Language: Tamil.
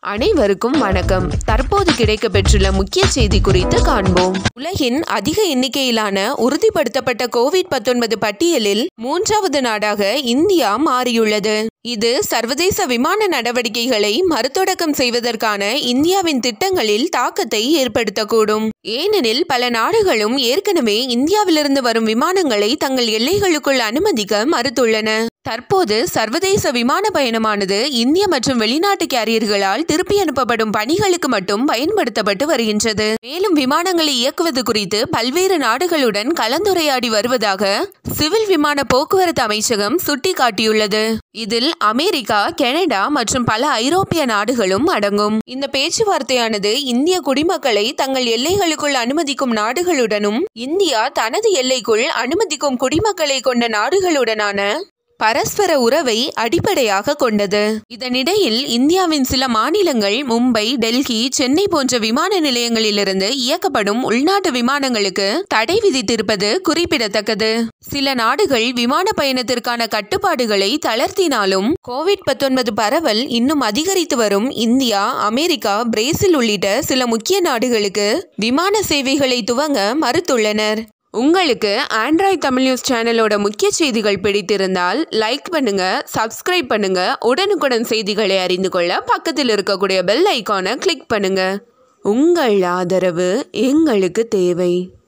அனைவருக்கும் வணக்கம் தற்போது கிடைக்க பெற்றுள்ள முக்கிய செய்தி குறித்து காண்போம் உலகின் அதிக எண்ணிக்கையிலான உறுதிப்படுத்தப்பட்ட கோவிட் 19 பட்டியலில் மூன்றாவது நாடாக இந்தியா மாறியுள்ளது இது சர்வதேச விமான நடவடிக்கைகளை மறுதொடக்கம் செய்வதற்கான இந்தியாவின் திட்டங்களில் தாக்கத்தை ஏற்படுத்தக்கூடும் ஏனெனில் பல நாடுகளும் ஏற்கனவே இந்தியாவிலிருந்து வரும் விமானங்களை தங்கள் எல்லைகளுக்குள் அனுமதிக்க மறுத்துள்ளன தற்போது சர்வதேச விமான பயணமானது இந்திய மற்றும் வெளிநாட்டு கேரியர்களால் திருப்பி அனுப்பப்படும் பணிகளுக்கு மட்டும் பயன்படுத்தப்பட்டு வருகின்றது மேலும் விமானங்களை இயக்குவது குறித்து பல்வேறு நாடுகளுடன் கலந்துரையாடி வருவதாக சிவில் விமான போக்குவரத்து அமைச்சகம் சுட்டிக்காட்டியுள்ளது இதில் அமெரிக்கா கனடா மற்றும் பல ஐரோப்பிய நாடுகளும் அடங்கும் இந்த பேச்சுவார்த்தையானது இந்திய குடிமக்களை தங்கள் எல்லைகளுக்குள் அனுமதிக்கும் நாடுகளுடனும் இந்தியா தனது எல்லைக்குள் அனுமதிக்கும் குடிமக்களை கொண்ட நாடுகளுடனான பரஸ்பர உறவை அடிப்படையாக கொண்டது இதனிடையில் இந்தியாவின் சில மாநிலங்கள் மும்பை டெல்லி சென்னை போன்ற விமான நிலையங்களிலிருந்து இயக்கப்படும் உள்நாட்டு விமானங்களுக்கு தடை விதித்திருப்பது குறிப்பிடத்தக்கது சில நாடுகள் விமான பயணத்திற்கான கட்டுப்பாடுகளை தளர்த்தினாலும் கோவிட் 19 பரவல் இன்னும் அதிகரித்து வரும் இந்தியா அமெரிக்கா பிரேசில் உள்ளிட்ட சில முக்கிய நாடுகளுக்கு விமான சேவைகளை துவங்க மறுத்துள்ளனர் உங்களுக்கு ஆண்ட்ராய்ட் தமிழ் நியூஸ் சேனலோட முக்கிய செய்திகள் பிடித்திருந்தால் லைக் பண்ணுங்க சப்ஸ்கிரைப் பண்ணுங்க உடனுக்குடன் செய்திகளை அறிந்து கொள்ள பக்கத்தில் இருக்கக்கூடிய பெல் ஐகானை கிளிக் பண்ணுங்க உங்கள் ஆதரவு எங்களுக்கு தேவை